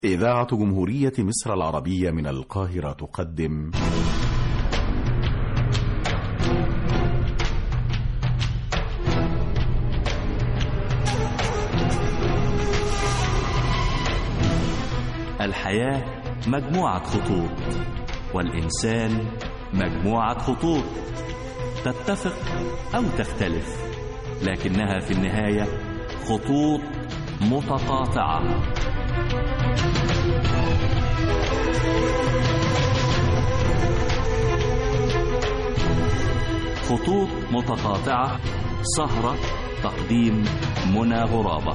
إذاعة جمهورية مصر العربية من القاهرة تقدم الحياة مجموعة خطوط والإنسان مجموعة خطوط تتفق أو تختلف لكنها في النهاية خطوط متقاطعة خطوط متقاطعة سهرة تقديم منى غرابة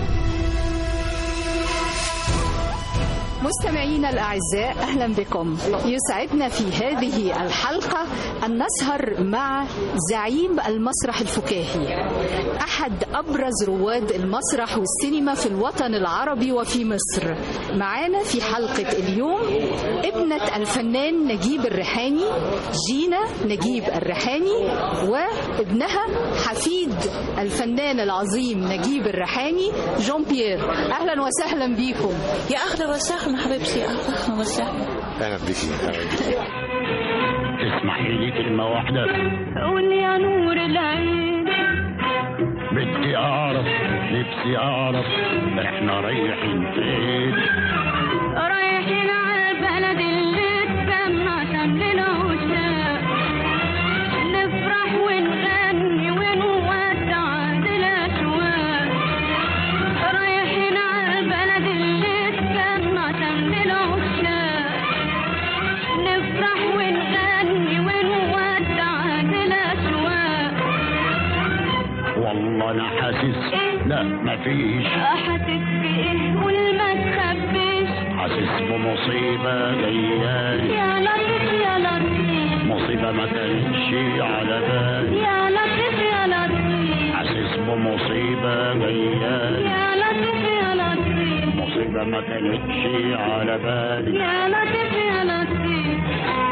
مستمعينا الأعزاء أهلا بكم يسعدنا في هذه الحلقة أن نسهر مع زعيم المسرح الفكاهي أحد أبرز رواد المسرح والسينما في الوطن العربي وفي مصر معانا في حلقة اليوم ابنة الفنان نجيب الريحاني جينا نجيب الريحاني وابنها حفيد الفنان العظيم نجيب الريحاني جون بيير أهلا وسهلا بيكم يا اهلا وسهلا حبيبتي اهلا وسهلا اهلا بيكي اهلا بيكي تسمحي لي كلمة واحدة قول يا نور العين بدي أعرف نفسي أعرف إحنا رايحين فين رايحين على البلد اللي تسمى شمل العشاق نفرح ونغني ونودع الأشواق رايحين على البلد اللي تسمى شمل العشاق نفرح ونغني ونودع الأشواق والله أنا حاسس لا مفيش حاسس بإيه قول ما تخبيش حاسس بمصيبة جاية يا لطيف يا لطيف مصيبة ما كانتش على بالي يا لطيف يا لطيف حاسس بمصيبة جاية يا لطيف يا لطيف مصيبة ما كانتش على بالي يا لطيف يا لطيف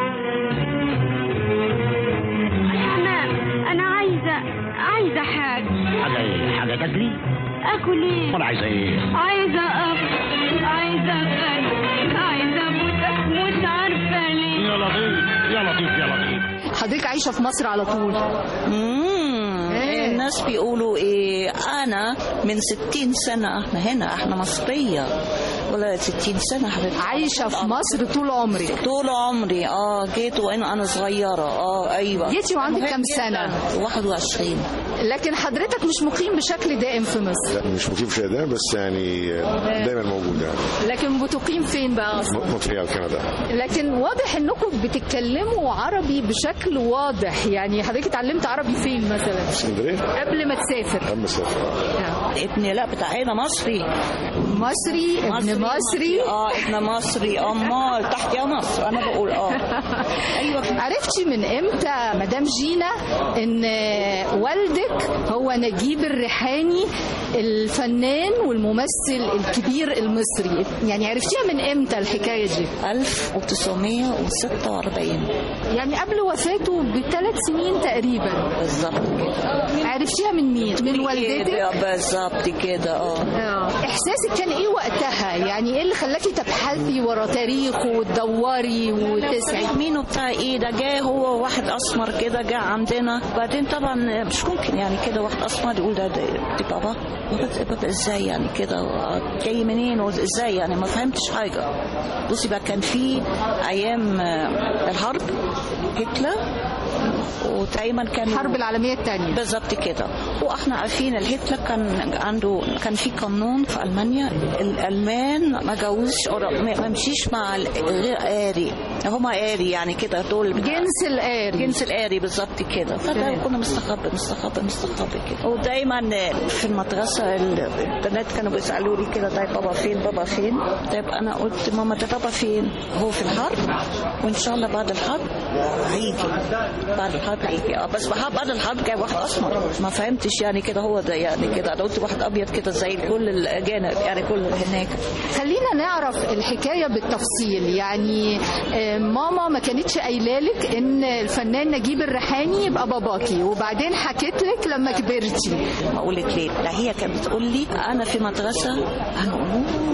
انا انا عايزه عايزه حاجه حاجة إيه حاجة تاكلي اكل ايه ولا عايزة إيه عايزه افطر عايزه افطر عايزه ابوسك مش عارفه ليه يا لطيف يا لطيف يا لطيف حضرتك عايشة في مصر على طول مم. الناس بيقولوا ايه انا من ستين سنة احنا هنا احنا مصرية ولا ستين سنة حبيبتي عايشة في مصر طول عمرك طول عمري اه جيت وانا انا صغيرة اه ايوه جيتي وعندك مهم كام جداً. سنة؟ 21 لكن حضرتك مش مقيم بشكل دائم في مصر لا مش مقيم في ده بس يعني دايما موجود يعني لكن بتقيم فين بقى أصلا؟ م- مونتريال كندا لكن واضح انكم بتتكلموا عربي بشكل واضح يعني حضرتك اتعلمت عربي فين مثلا اسكندريه قبل ما تسافر اما سافر آه. ابني لا بتاع هنا مصري مصري ابن مصري اه ابن مصري امال تحت يا مصر انا بقول اه ايوه عرفتي من امتى مدام جينا ان والدك هو نجيب الريحاني الفنان والممثل الكبير المصري يعني عرفتيها من امتى الحكايه دي 1946 يعني قبل وفاته بثلاث سنين تقريبا بالظبط كده عرفتيها من مين من والدتك كده بالظبط كده اه آه. احساسك كان ايه وقتها يعني ايه اللي خلاكي تبحثي ورا تاريخه وتدوري وتسعي مين بتاع ايه ده جه هو واحد اسمر كده جه عندنا بعدين طبعا مش ممكن يعني كده واحد اسمر يقول ده ده دي بابا بابا بابا ازاي يعني كده جاي منين وازاي يعني ما فهمتش حاجه بصي بقى كان في ايام آه، الحرب هتلر ودايما كان الحرب العالميه الثانيه بالظبط كده واحنا عارفين الهتلر كان عنده كان في قانون في المانيا الالمان ما جوزش أو ما ما مشيش مع الغير آري هما آري يعني كده دول جنس الآري جنس الآري بالظبط كده فده كنا مستخبي مستخبي مستخبي كده ودايما في المدرسة البنات كانوا بيسألوا لي كده طيب بابا فين بابا فين طيب أنا قلت ماما ده بابا فين هو في الحرب وإن شاء الله بعد الحرب هيجي بعد الحرب هيجي اه بس بعد بعد الحرب جاي واحد أسمر ما فهمتش يعني كده هو ده يعني كده أنا قلت واحد أبيض كده زي كل الأجانب يعني كل اللي هناك خلينا نعرف الحكايه بالتفصيل يعني آه، ماما ما كانتش قايله لك ان الفنان نجيب الريحاني يبقى باباكي وبعدين حكيت لك لما كبرتي اقول لك ليه لا هي كانت بتقول لي انا في مدرسه انا اقول لها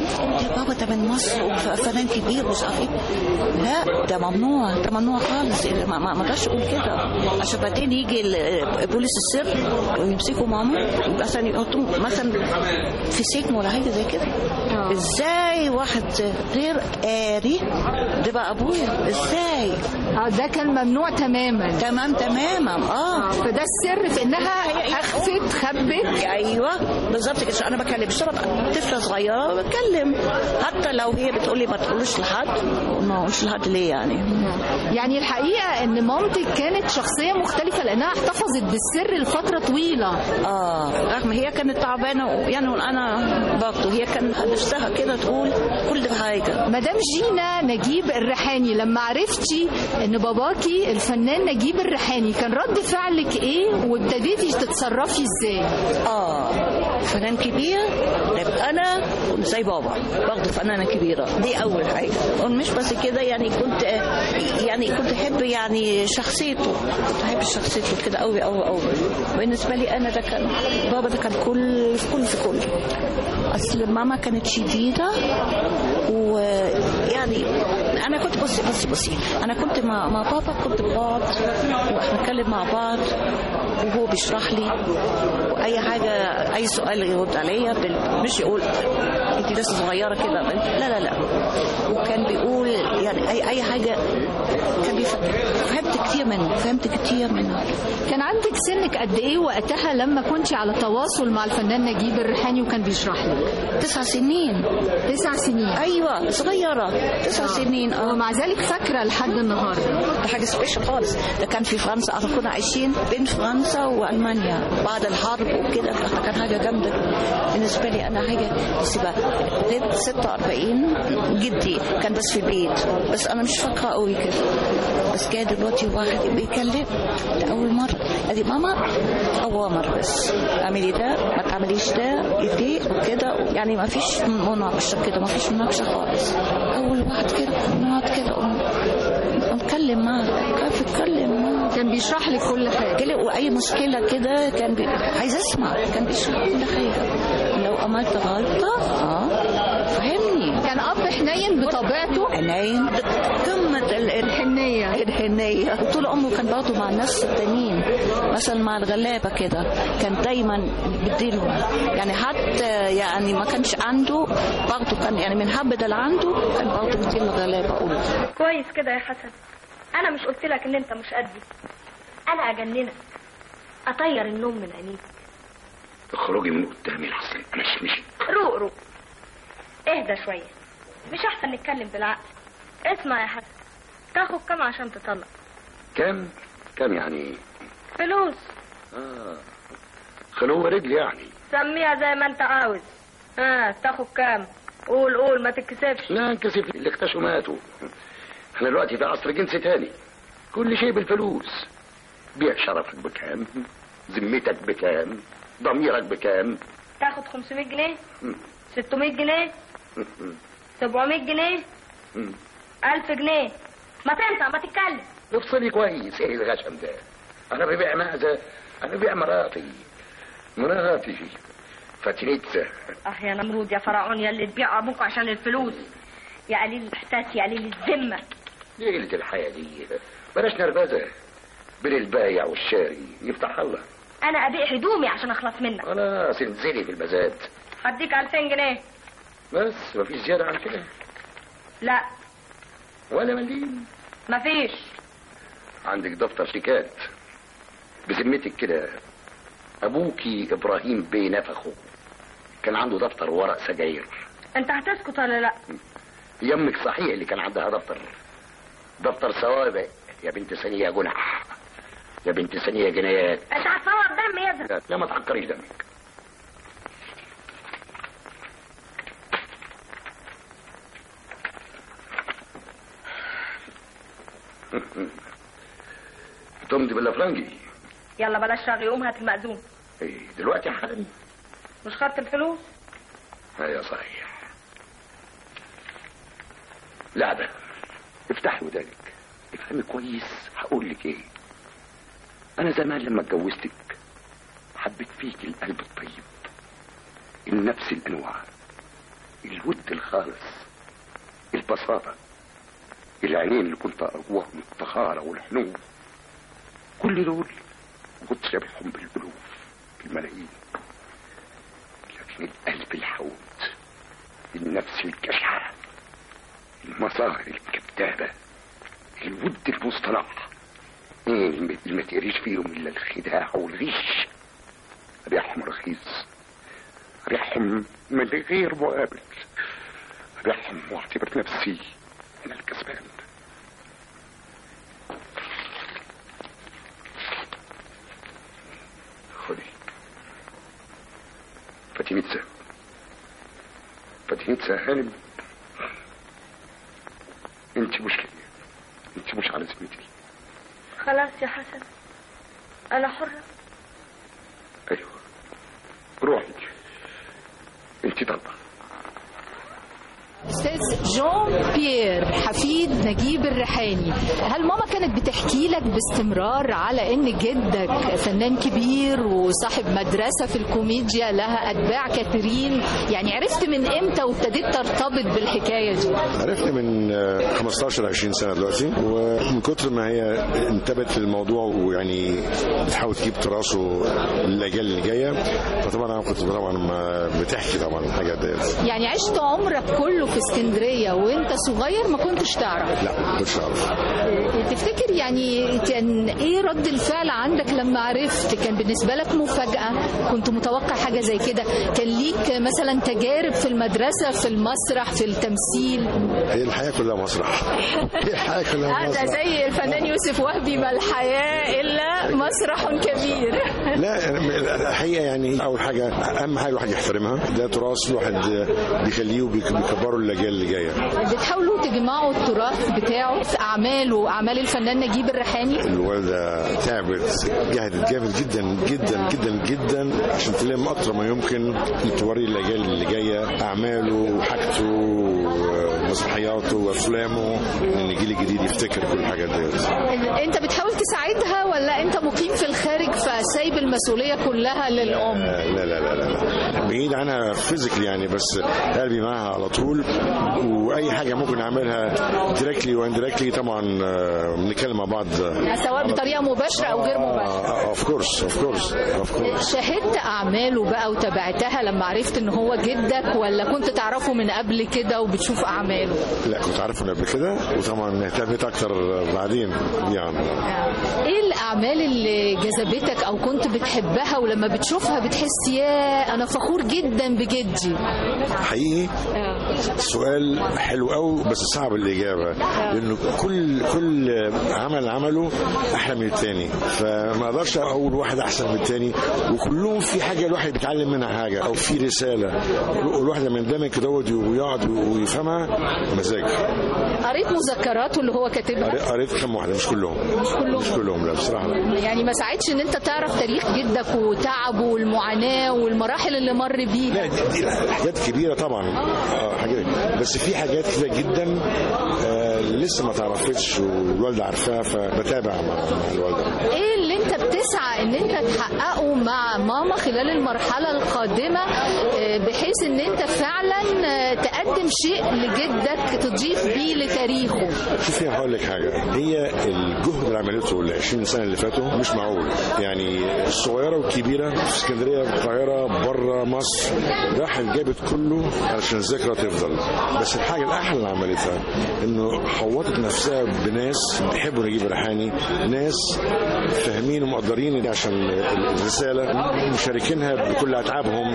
قلت يا بابا ده من مصر وفنان كبير ومش عارف ايه لا ده ممنوع ده ممنوع خالص ما ما ما اقدرش اقول كده عشان بعدين يجي ال- بوليس السر ويمسكوا ماما مثلا يحطوه مثلا في سجن ولا حاجه زي كده ازاي واحد غير قاري ده بقى ابويا ازاي آه، ده كان ممنوع تماما تمام تماما اه فده السر في انها اخفت خبت ايوه بالظبط كده انا بكلم الشباب طفله صغيره بتكلم حتى لو هي بتقول لي ما تقولوش لحد ما اقولش لحد ليه يعني يعني الحقيقه ان مامتك كانت شخصيه مختلفه لانها احتفظت بالسر لفتره طويله اه رغم هي كانت تعبانه يعني وانا برضه هي كان نفسها كده تقول كل حاجه مدام جينا نجيب الريحاني لما عرفتي ان باباكي الفنان نجيب الريحاني كان رد فعلك ايه وابتديتي تتصرفي ازاي اه فنان كبير طيب انا كنت زي بابا برضه فنانه كبيره دي اول حاجه ومش بس كده يعني كنت يعني كنت احب يعني شخصيته كنت احب شخصيته كده قوي قوي قوي بالنسبه لي انا ده كان بابا ده كان كل في كل في كل اصل ماما كانت شديده ويعني انا كنت بصي بصي بصي انا كنت مع مع بابا كنت بقعد واحنا نتكلم مع بعض وهو بيشرح لي واي حاجه اي سؤال يرد عليا بال- مش يقول انت لسه صغيره كده لا لا لا وكان بيقول يعني اي اي حاجه كان بيفكر فهمت كتير منه فهمت كتير منه كان عندك سنك قد ايه وقتها لما كنت على تواصل مع الفنان نجيب الريحاني وكان بيشرح لك تسع سنين تسع سنين ايوه صغيره تسع سنين اه ومع ذلك فاكره لحد النهارده ده حاجه سبيشال خالص ده كان في فرنسا احنا كنا عايشين بين فرنسا والمانيا بعد الحرب وكده فكان حاجه جامده بالنسبه لي انا حاجه سيبها ليله 46 جدي كان بس في البيت بس انا مش فاكره قوي كده بس جاي دلوقتي واحد بيتكلم ده اول مره ادي ماما اوامر بس اعملي ده ما تعمليش ده ايدي وكده يعني ما فيش مناقشه كده ما فيش مناقشه خالص اول واحد كده نقعد كده ونتكلم معاه كيف يتكلم معاه كان بيشرح لك كل حاجه كده واي مشكله كده كان بي... عايز اسمع كان بيشرح كل حاجه لو عملت غلطه اه فهمني كان اب حنين بطبيعته حنين قمه ال- الحنيه الحنيه وطول عمره كان برضه مع الناس التانيين مثلا مع الغلابه كده كان دايما بديلهم يعني حتى يعني ما كانش عنده برضه كان يعني من حبة اللي عنده كان برضه بديل الغلابه اقول كويس كده يا حسن انا مش قلت لك ان انت مش قدي انا اجننك اطير النوم من عينيك اخرجي من قدامي لحسن انا مش مش روق روق اهدى شويه مش احسن نتكلم بالعقل اسمع يا حسن تاخد كام عشان تطلق كام كام يعني فلوس اه خلوه رجل يعني سميها زي ما انت عاوز ها تاخد كام قول قول ما تتكسفش لا انكسف اللي اختشوا ماتوا احنا دلوقتي في عصر جنس تاني كل شيء بالفلوس بيع شرفك بكام ذمتك بكام ضميرك بكام تاخد 500 جنيه 600 جنيه 700 جنيه 1000 جنيه ما تنطق ما تتكلم افصلي كويس ايه الغشم ده انا ببيع معزه انا ببيع مراتي مراتي فاتنيتسا اه يا نمرود يا فرعون يا اللي تبيع ابوك عشان الفلوس يا قليل الاحساس يا قليل الذمه ليلة الحياة دي بلاش نرفزة بين البايع والشاري يفتح الله انا ابيع هدومي عشان اخلص منك خلاص انزلي في المزاد هديك 2000 جنيه بس مفيش زيادة عن كده لا ولا مليم مفيش عندك دفتر شيكات بذمتك كده ابوكي ابراهيم بيه نفخه كان عنده دفتر ورق سجاير انت هتسكت ولا لا يمك صحيح اللي كان عندها دفتر دفتر سوابق يا بنت ثانية جنح يا بنت ثانية جنايات انت هتصور دم يا ابني لا, لا ما تعكريش دمك تمضي بالافرنجي يلا بلاش رغي قوم هات المأذون ايه دلوقتي حالا مش خدت الفلوس ايوه صحيح لعبة افتحي ودانك افهمي كويس هقول لك ايه انا زمان لما اتجوزتك حبيت فيك القلب الطيب النفس الانواع الود الخالص البساطة العينين اللي كنت أقواهم الطهارة والحنو كل دول كنت شبههم بالألوف بالملايين لكن القلب الحوت النفس الجشعة المظاهر الكذابة الود المصطنع ايه اللي ما تقريش فيهم الا الخداع والغش ريحهم رخيص ريحهم من غير مقابل ريحهم واعتبر نفسي انا الكسبان خدي فاتينيتسا فاتينيتسا هانم انت مش كده انت مش على ذمتي خلاص يا حسن انا حرة ايوه روحي انت ضربه استاذ جون بيير حفيد نجيب الريحاني هل ماما كانت بتحكي لك باستمرار على ان جدك فنان كبير وصاحب مدرسه في الكوميديا لها اتباع كثيرين يعني عرفت من امتى وابتديت ترتبط بالحكايه دي عرفت من آه، 15 20 سنه دلوقتي ومن كتر ما هي انتبهت للموضوع ويعني بتحاول تجيب تراثه للاجيال اللي جايه فطبعا انا كنت طبعا ما بتحكي طبعا الحاجات ديت يعني عشت عمرك كله في اسكندريه وانت صغير ما كنتش تعرف لا ما كنتش اعرف تفتكر يعني كان ايه رد الفعل عندك لما عرفت كان بالنسبه لك مفاجاه كنت متوقع حاجه زي كده كان ليك مثلا تجارب في المدرسه في المسرح في التمثيل هي الحياه كلها مسرح هي الحياه كلها هذا مسرح زي الفنان يوسف وهبي ما الحياه الا مسرح كبير لا الحقيقه يعني اول حاجه اهم حاجه الواحد يحترمها ده تراث الواحد بيخليه وبيكبره للاجيال اللي جايه بتحاولوا تجمعوا التراث بتاعه في اعماله اعمال الفنان نجيب الريحاني الوالده تعبت جهدت جامد جدا جدا جدا جدا عشان تلم اكتر ما يمكن توري الاجيال اللي جايه اعماله وحاجته ومسرحياته وافلامه ان الجيل الجديد يفتكر كل الحاجات ديت انت بتحاول تساعدها ولا انت مقيم في الخارج فسايب المسؤوليه كلها للام لا لا لا لا لا بعيد عنها فيزيكلي يعني بس قلبي معاها على طول واي حاجه ممكن اعملها دايركتلي واندايركتلي طبعا آه، بنتكلم مع بعض سواء بطريقه مباشره او غير مباشره اوف كورس اوف كورس اوف كورس شاهدت اعماله بقى وتابعتها لما عرفت ان هو جدك ولا كنت تعرفه من قبل كده وبتشوف اعماله لا كنت عارفه من قبل كده وطبعا اهتميت اكتر بعدين يعني ايه الاعمال اللي جذبتك او كنت بتحبها ولما بتشوفها بتحس يا انا فخور جدا بجدي حقيقي سؤال حلو قوي بس صعب الاجابه لانه كل كل عمل عمله احلى من التاني فما اقدرش اقول واحد احسن من التاني وكلهم في حاجه الواحد بيتعلم منها حاجه او في رساله الواحد لما يندمج كده ويقعد ويفهمها مزاج قريت مذكراته اللي هو كاتبها قريت- قريت كم واحده مش كلهم مش كلهم مش كلهم لا بصراحه يعني ما ساعدش ان انت تعرف تاريخ جدك وتعبه والمعاناه والمراحل اللي مر لا بيها دي, دي حاجات كبيره طبعا آه حاجات بس في حاجات كده جدا آه لسه ما تعرفتش والوالده عارفاها فبتابع مع, مع الوالده ايه اللي انت بتسعى ان انت تحققه مع ماما خلال المرحله القادمه آه، بحيث ان انت فعلا آه، تقدم شيء لجدك تضيف بيه لتاريخه شوفي هقول لك حاجه هي الجهد اللي عملته ال 20 سنه اللي فاتوا مش معقول يعني الصغيره والكبيره في اسكندريه في القاهره بره مصر راحت جابت كله علشان الذكرى تفضل بس الحاجه الاحلى اللي عملتها انه حوطت نفسها بناس بيحبوا نجيب الريحاني ناس فاهمين ومقدرين عشان الرساله مشاركينها بكل اتعابهم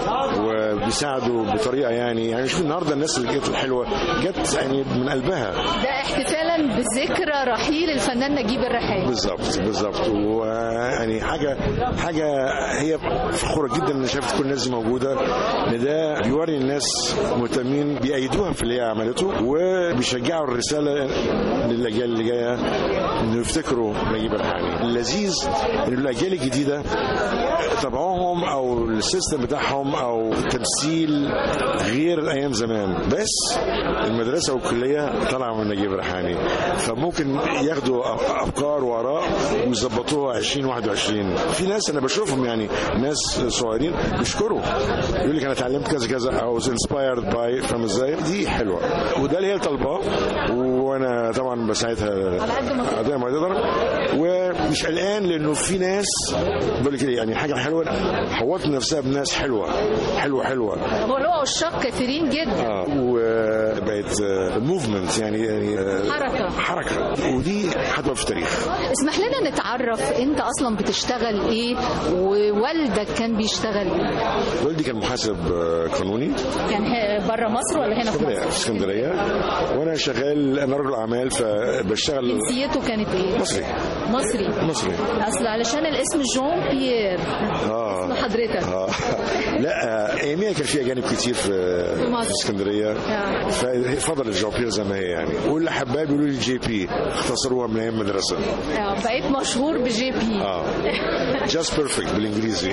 وبيساعدوا بطريقه يعني يعني شوف النهارده الناس اللي جت الحلوه جت يعني من قلبها ده احتفالا بذكرى رحيل الفنان نجيب الريحاني بالظبط بالظبط ويعني حاجه حاجه هي فخوره جدا ان شافت كل الناس دي موجوده ان ده بيوري الناس مهتمين بيأيدوها في اللي هي عملته وبيشجعوا الرساله للاجيال اللي جايه انه يفتكروا نجيب الريحاني اللذيذ ان الاجيال الجديده طبعهم او السيستم بتاعهم او التمثيل غير ايام زمان بس المدرسه والكليه طالعه من نجيب ريحاني فممكن ياخدوا أف- افكار واراء ويظبطوها 2021 في ناس انا بشوفهم يعني ناس صغيرين بيشكروا يقول لك انا اتعلمت كذا كذا او انسبايرد باي فاهم ازاي دي حلوه وده اللي هي طالباه وانا طبعا بساعدها على قد ما قد ما تقدر ومش قلقان لانه في ناس بقول لك إيه، يعني حاجه حلوه حوطت نفسها بناس حلوه حلوه حلوه هو له عشاق كثيرين جدا اه وبقت موفمنت يعني يعني آه، حركة. حركه ودي هتبقى في التاريخ اسمح لنا نتعرف انت اصلا بتشتغل ايه ووالدك كان بيشتغل ايه والدي كان محاسب آه، قانوني كان بره مصر ولا هنا في اسكندريه في مصر اسكندريه وانا شغال انا رجل اعمال فبشتغل جنسيته كانت ايه مصري مصري مصري اصل علشان الاسم جون بيير اه اسم حضرتك آه. لا آه، اياميها كان في اجانب كتير في في مصر. في اسكندريه آه. ففضل الجوابير زي ما هي يعني واللي حباب يقولوا لي جي بي اختصروها من ايام المدرسه آه، بقيت مشهور بجي بي اه جاست بيرفكت بالانجليزي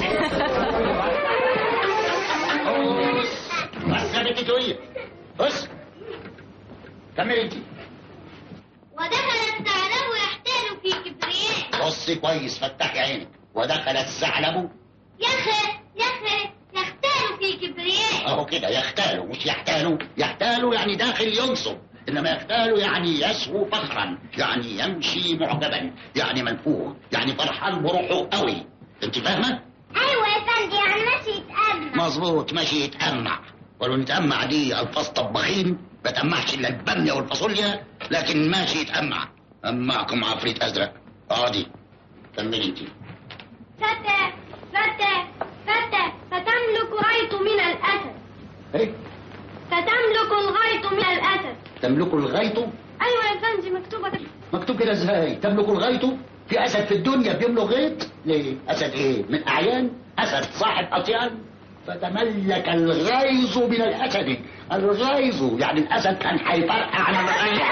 بس يا بنت تويه بص كمل انت ودخل الثعلب يحتال في كبرياء بص كويس فتحي عينك ودخل الثعلب يخ يخ يختال في كبرياء اهو كده يختال مش يحتال يحتال يعني داخل ينصب انما يختال يعني يسهو فخرا يعني يمشي معجبا يعني منفوخ يعني فرحان بروحه قوي انت فاهمه ايوه يا فندي يعني ماشي يتأمل مظبوط ماشي يتأمع ولو نتأمع دي ألفاظ طباخين ما تأمعش إلا البامية والفاصوليا لكن ماشي يتأمع أمعكم عفريت أزرق اقعدي كملي أنت فتى فتى فتى فتملك غيط من الأسد إيه فتملك الغيط من الأسد تملك الغيط أيوة يا فندي مكتوبة مكتوب كده إزاي تملك الغيط في أسد في الدنيا بيملك غيط ليه أسد إيه من أعيان أسد صاحب أطيان فتملك الغيظ من الأسد الغيظ يعني الأسد كان هيفرقع على الغيظ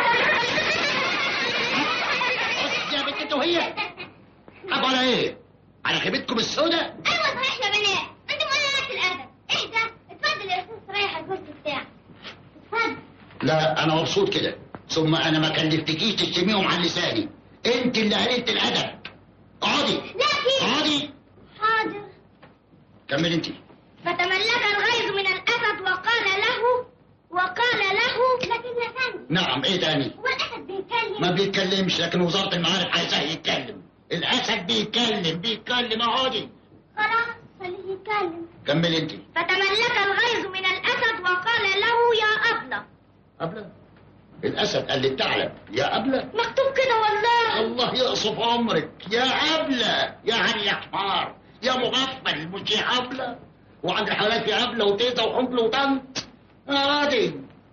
بص يا بنت وهي طب على ايه؟ على خيبتكم السوداء؟ أيوة صحيح يا بنات أنت مولعت الأدب اهدى اتفضل يا أستاذ ريح الكرسي بتاعك اتفضل لا انا مبسوط كده ثم انا ما كلفتكيش تشتميهم عن لساني انت اللي قلت الادب اقعدي لكن اقعدي حاضر كمل انت فتملك الغيظ من الأسد وقال له وقال له لكن يا فندم نعم ايه تاني هو الأسد بيتكلم ما بيتكلمش لكن وزارة المعارف عايزاه يتكلم الاسد بيتكلم بيتكلم اقعدي خلاص خليه يتكلم كمل انت فتملك الغيظ من الأسد وقال له يا أبلة أبلة الاسد قال للثعلب يا أبلة مكتوب كده والله الله يقصف عمرك يا أبلة يعني يا حمار يا مغفل مش يا أبلة وعند الحالات يا أبلة وتيتا وحبل وطنط يا راضي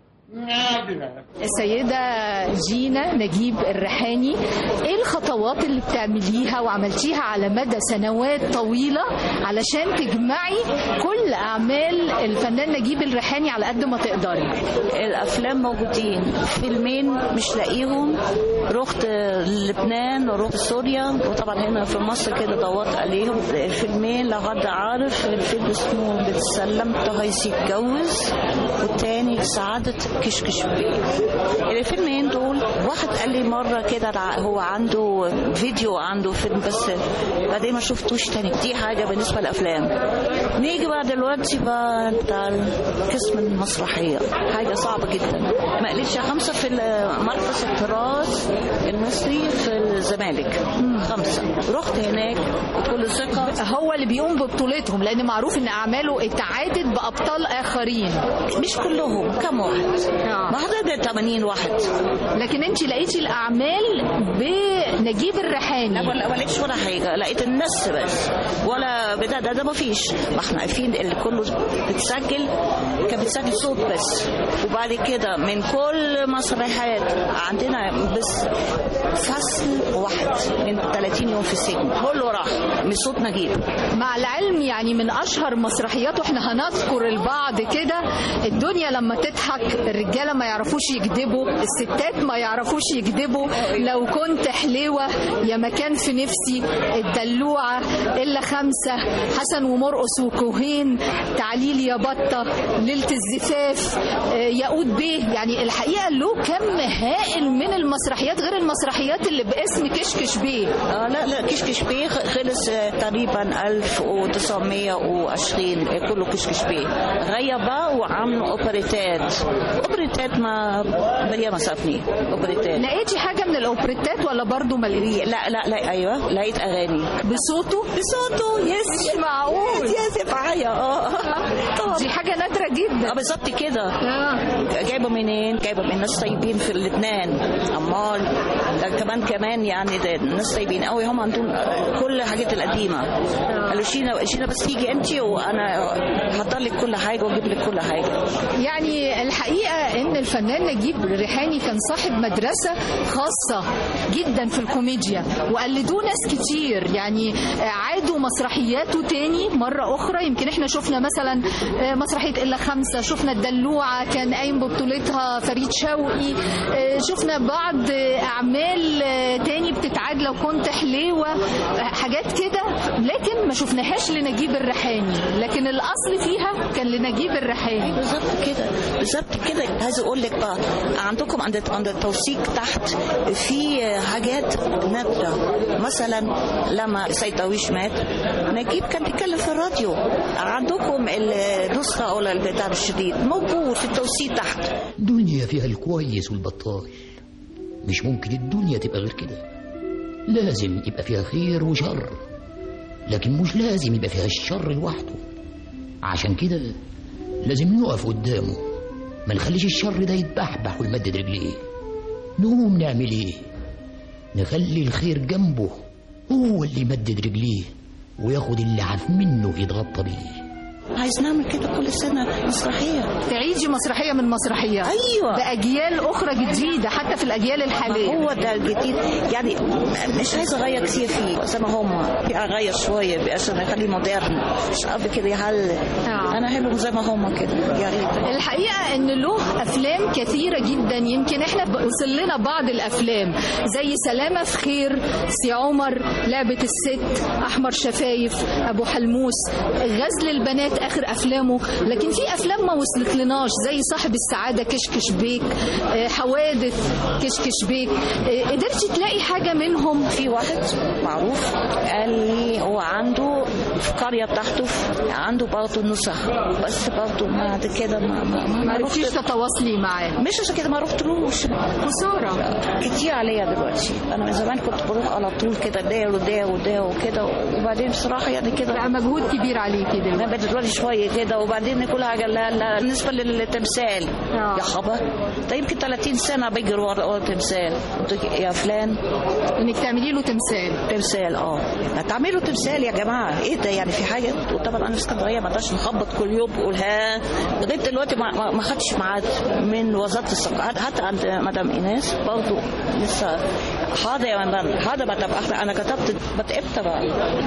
يا أبلة السيدة جينا نجيب الريحاني ايه الخطوات اللي بتعمليها وعملتيها على مدى سنوات طويلة علشان تجمعي كل اعمال الفنان نجيب الريحاني على قد ما تقدري الافلام موجودين فيلمين مش لاقيهم رحت لبنان ورحت سوريا وطبعا هنا في مصر كده دورت عليهم فيلمين لو حد عارف الفيلم اسمه بتسلم هيسي يتجوز والتاني سعادة كشكش بيه الفيلمين دول واحد قال لي مرة كده الع- هو عنده فيديو عنده فيلم بس بعدين ما شفتوش تاني دي حاجة بالنسبة للأفلام نيجي بقى دلوقتي بقى بتاع قسم المسرحية حاجة صعبة جدا ما قلتش خمسة في مركز التراث المصري في الزمالك خمسة رحت هناك بكل ثقة هو اللي بيقوم ببطولتهم لان معروف ان اعماله اتعادت بابطال اخرين مش كلهم كم واحد ما حضرتك 80 واحد لكن انت لقيتي الاعمال بنجيب لا الريحاني ولا ما لقيتش ولا حاجه لقيت الناس بس ولا بتاع ده, ده ما فيش ما احنا عارفين اللي كله بتسجل كان بتسجل صوت بس وبعد كده من كل مسرحيات عندنا بس فصل واحد من 30 يوم في السجن كله راح من صوت نجيب مع العلم يعني من اشهر مسرحياته احنا هنذكر البعض كده الدنيا لما تضحك الرجاله ما يعرفوش يكذبوا الستات ما يعرفوش يكذبوا لو كنت حليوه يا مكان في نفسي الدلوعه الا خمسه حسن ومرقص وكوهين تعليل يا بطه ليله الزفاف آه، ياقوت بيه يعني الحقيقه له كم هائل من المسرحيات غير المسرحيات اللي باسم كشكش بيه اه لا لا كشكش بيه خلص آه، تقريبا 1920 آه، كله كشكش بيه غير بقى وعملوا اوبريتات اوبريتات ما مريم ما صافني اوبريتات لقيتي حاجه من الاوبريتات ولا برضو ما لقيتيش؟ لا لا لا ايوه لقيت اغاني بصوته بصوته يس مش معقول يس يس معايا اه طبعا دي حاجه نادره جدا اه بالظبط كده آه. جايبه منين؟ جايبه من ناس طيبين في لبنان امال ده كمان كمان يعني ده ناس طيبين قوي هم عندهم كل الحاجات القديمه قالوا شينا شينا بس تيجي انت وانا هحضر لك كل حاجه واجيب لك كل حاجه يعني الحقيقه ان الفنان نجيب ريحاني كان صاحب مدرسه خاصه جدا في الكوميديا وقلدوه ناس كتير يعني عادوا مسرحياته تاني مره اخرى يمكن احنا شفنا مثلا مسرحيه الا خمسه شفنا الدلوعه كان قايم ببطولتها فريد شوقي شفنا بعض اعمال تاني بتتعاد لو كنت حليوه حاجات كده لكن ما شفناهاش لنجيب الريحاني لكن الاصل فيها كان لنجيب الريحاني بالظبط كده بالظبط كده عايز اقول لك بقى عندكم عند عند التوثيق تحت في حاجات نادره مثلا لما سيد درويش مات نجيب كان بيتكلم في الراديو عندكم النسخه او البتاع الشديد موجود في التوثيق تحت دنيا فيها الكويس والبطال مش ممكن الدنيا تبقى غير كده لازم يبقى فيها خير وشر لكن مش لازم يبقى فيها الشر لوحده عشان كده لازم نقف قدامه ما نخليش الشر ده يتبحبح ويمدد رجليه نقوم نعمل ايه نخلي الخير جنبه هو اللي يمدد رجليه وياخد اللي عاف منه يتغطى بيه عايز نعمل كده كل سنه مسرحيه تعيدي مسرحيه من مسرحيات ايوه باجيال اخرى جديده حتى في الاجيال الحاليه هو ده الجديد يعني مش عايز اغير كتير فيه زي ما هم اغير شويه عشان اخليه مودرن مش قبل كده يهل آه. انا احبهم زي ما هم كده يا ريت الحقيقه ان له افلام كثيره جدا يمكن احنا وصل لنا بعض الافلام زي سلامه في خير سي عمر لعبه الست احمر شفايف ابو حلموس غزل البنات اخر افلامه لكن في افلام ما وصلت لناش زي صاحب السعاده كشكش بيك آه، حوادث كشكش بيك آه، قدرتي تلاقي حاجه منهم في واحد معروف قال لي هو عنده في القريه بتاعته عنده برضه نسخ بس برضه بعد كده ما ما, ما عرفتيش تتواصلي معاه مش عشان كده ما رحتلوش خساره كتير عليا دلوقتي انا من زمان كنت بروح على طول كده ده وده وده وكده وبعدين بصراحه يعني كده بقى مجهود كبير عليكي دلوقتي انا بقيت دلوقتي شويه كده وبعدين كل حاجه لا لا بالنسبه للتمثال آه. يا خبر ده يمكن 30 سنه بجري ورا ورا تمثال قلت لك يا فلان انك تعملي له تمثال تمثال اه تعملوا تمثال يا جماعه ايه ده يعني في حاجه وطبعا انا في اسكندريه ما اقدرش نخبط كل يوم اقول ها لغايه دلوقتي ما, ما- ما خدتش ميعاد من وزاره الثقافه حتى عند مدام ايناس برضه لسه حاضر يا مدام حاضر بقى طب احنا انا كتبت بتقبت بقى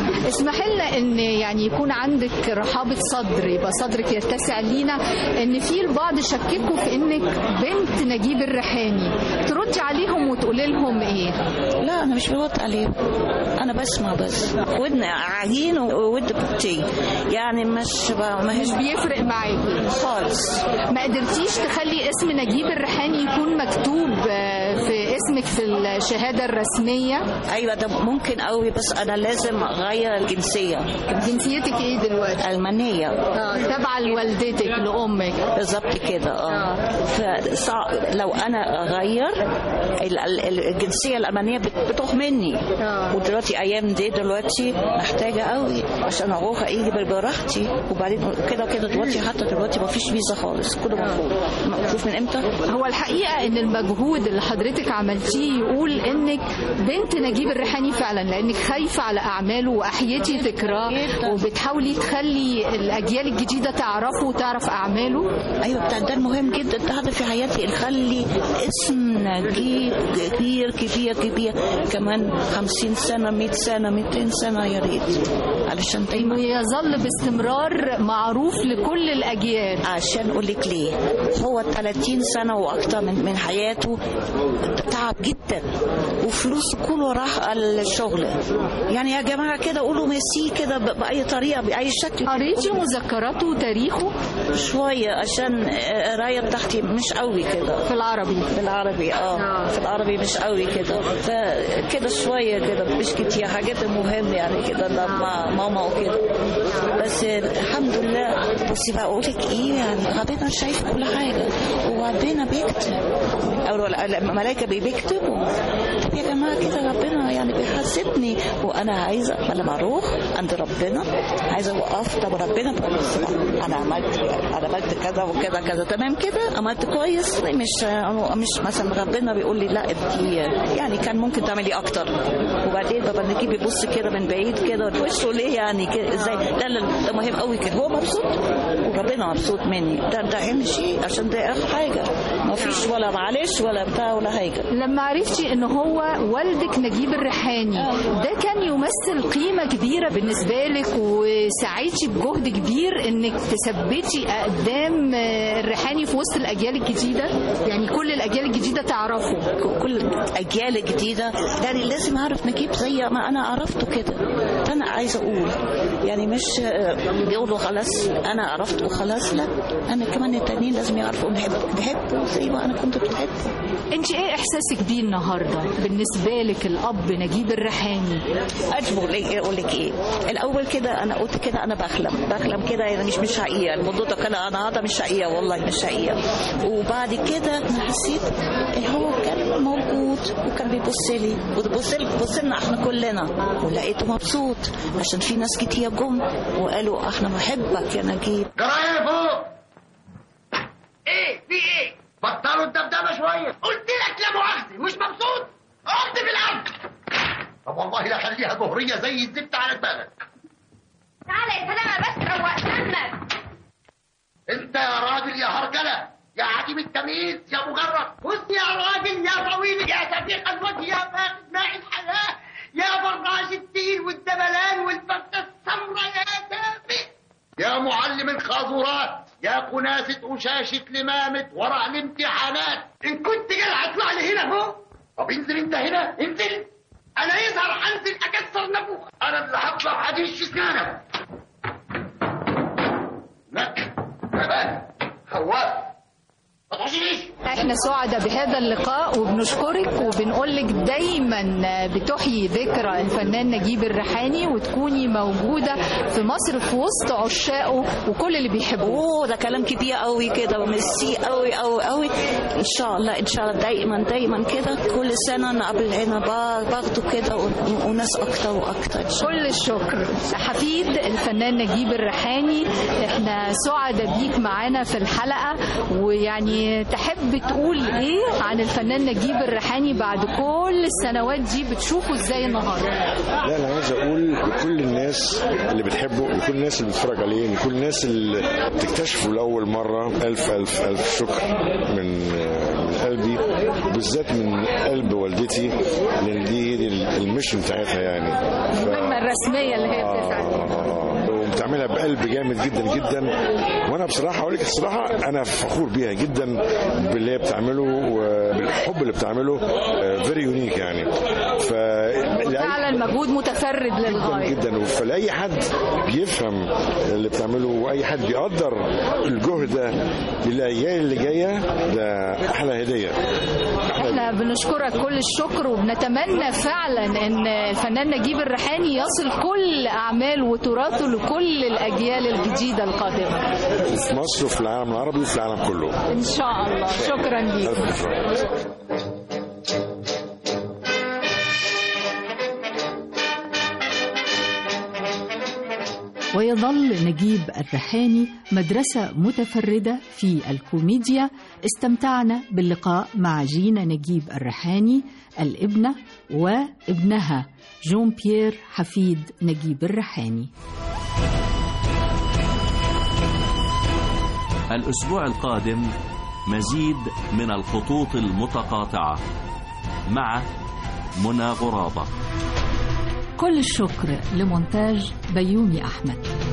اسمحي لنا ان يعني يكون عندك رحابه صدر يبقى صدرك يتسع لينا ان في البعض شككوا في انك بنت نجيب الريحاني تردي عليهم وتقولي لهم ايه لا انا مش برد عليهم انا بسمع بس ودن عجين وود بطي يعني مش ب- ما مش هيش بيفرق معاكي خالص ما قدرتيش تخلي اسم نجيب الريحاني يكون مكتوب آه، في اسمك في الشهاده الرسميه ايوه ده ممكن قوي بس انا لازم اغير الجنسيه جنسيتك ايه دلوقتي المانيه اه تابعه لوالدتك لامك بالظبط كده اه فصعب لو انا اغير ال- ال- الجنسيه الالمانيه بت- بتروح مني آه. ودلوقتي ايام دي دلوقتي محتاجه قوي عشان اروح اجي براحتي وبعدين كده كده دلوقتي حتى دلوقتي ما فيش فيزا خالص كله مفروض مفروض من امتى؟ هو الحقيقة إن المجهود اللي حضرتك عملتيه قلتيه يقول انك بنت نجيب الريحاني فعلا لانك خايفه على اعماله واحيتي ذكراه وبتحاولي تخلي الاجيال الجديده تعرفه وتعرف اعماله ايوه ده, ده المهم جدا ده هدف في حياتي نخلي اسم نجيب كبير كبير كبير كمان 50 سنه 100 سنه 200 سنه يا ريت علشان دايما ويظل باستمرار معروف لكل الاجيال عشان اقول لك ليه هو 30 سنه واكتر من من حياته تعب جدا وفلوس كله راح على الشغل يعني يا جماعه كده قولوا ميسي كده ب- باي طريقه باي شكل قريتي مذكراته وتاريخه شويه عشان القرايه بتاعتي مش قوي كده في العربي في العربي اه في العربي مش قوي كده فكده شويه كده مش كتير حاجات مهمه يعني كده لما ماما وكده بس الحمد لله بصي بقى اقول لك ايه يعني ربنا شايف كل حاجه وربنا بيكتب او الملائكه بيكتبوا طب يا جماعه كده ربنا يعني بيحاسبني وانا عايزه لما اروح عند ربنا عايزه اوقف طب ربنا بقول انا عملت انا عملت كذا وكذا كذا تمام كده عملت كويس مش مش مثلا ربنا بيقول لي لا انت يعني كان ممكن تعملي اكتر وبعدين بابا نجيب يبص كده من بعيد كده وشه ليه يعني كده ازاي لا لا ده مهم قوي كده هو مبسوط وربنا مبسوط مني ده ده اهم شيء عشان ده اخر حاجه ما فيش ولا معلش ولا بتاع ولا حاجه لما عرفتي ان هو والدك نجيب الريحاني ده كان يمثل قيمه كبيره بالنسبه لك وسعيتي بجهد كبير انك تثبتي اقدام آه، الريحاني في وسط الاجيال الجديده يعني كل الاجيال الجديده تعرفه كل الاجيال الجديده يعني لازم اعرف نجيب زي ما انا عرفته كده فانا عايزه اقول يعني مش آه، بيقولوا خلاص انا عرفت وخلاص لا انا كمان التانيين لازم يعرفوا بحبه بحبه زي ما انا كنت بحبه انت ايه احساسك بيه النهارده بالنسبه لك الاب نجيب الريحاني اجبر لي اقول لك ايه الاول كده انا قلت كده انا بحلم بحلم كده يعني مش مش حقيقه الموضوع ده كان انا هذا مش حقيقه والله مش حقيقه وبعد كده انا حسيت ان هو كان موجود وكان بيبص لي وبص لي بص لنا احنا كلنا ولقيته مبسوط عشان في ناس كتير جم وقالوا احنا بنحبك يا نجيب جرايه فوق ايه في ايه بطلوا الدبدبه شويه قلت لك لا مؤاخذه مش مبسوط اقعد في الارض طب والله لا خليها جهريه زي الزبده على دماغك تعالى يا سلامة بس روق دمك انت يا راجل يا هرجله يا عديم التمييز يا مجرد بص يا راجل يا طويل يا سفيق الوجه يا فاقد ماء الحياه يا براج الدين والدبلان والفرده السمراء يا دافئ يا معلم الخازورات يا كناسة أشاشة لمامة ورع الامتحانات إن كنت جاي هطلع لي هنا اهو طب انزل انت هنا انزل أنا يظهر أنزل أكسر نافوخ أنا اللي هطلع حديث في سنانك لك تمام هواك ما تخشيش احنا سعداء بهذا اللقاء وبنشكرك وبنقول لك دايما بتحيي ذكرى الفنان نجيب الريحاني وتكوني موجوده في مصر في وسط عشاقه وكل اللي بيحبوه اوه ده كلام كبير قوي كده وميرسي قوي قوي قوي ان شاء الله ان شاء الله دايما دايما كده كل سنه نقابل هنا با- باخده كده و- وناس اكتر واكتر إن شاء الله. كل الشكر حفيد الفنان نجيب الريحاني احنا سعداء بيك معانا في الحلقه ويعني تحب تقول ايه عن الفنان نجيب الريحاني بعد كل السنوات دي بتشوفه ازاي النهارده لا انا عايز اقول لكل الناس اللي بتحبه لكل الناس اللي بتتفرج عليه لكل الناس اللي بتكتشفه لاول مره الف الف الف شكر من من قلبي وبالذات من قلب والدتي لان دي دي الميشن بتاعتها يعني ف... المهمه الرسميه اللي هي بتسعى آه، وبتعملها بقلب جامد جدا جدا وانا بصراحه اقول لك الصراحه انا فخور بيها جدا باللي هي بتعمله وبالحب اللي بتعمله فيري يونيك يعني ف فعلا مجهود متفرد للغايه جدا فلاي حد بيفهم اللي بتعمله واي حد بيقدر الجهد ده للاجيال اللي جايه ده احلى هديه احنا بنشكرك كل الشكر وبنتمنى فعلا ان الفنان نجيب الريحاني يصل كل اعماله وتراثه لكل الاجيال الجديده القادمه في مصر وفي العالم العربي وفي العالم كله ان شاء الله شكرا ليك ألف شكر. ويظل نجيب الريحاني مدرسة متفردة في الكوميديا استمتعنا باللقاء مع جينا نجيب الريحاني الابنة وابنها جون بيير حفيد نجيب الريحاني الأسبوع القادم مزيد من الخطوط المتقاطعة مع منى غرابة كل الشكر لمونتاج بيومي أحمد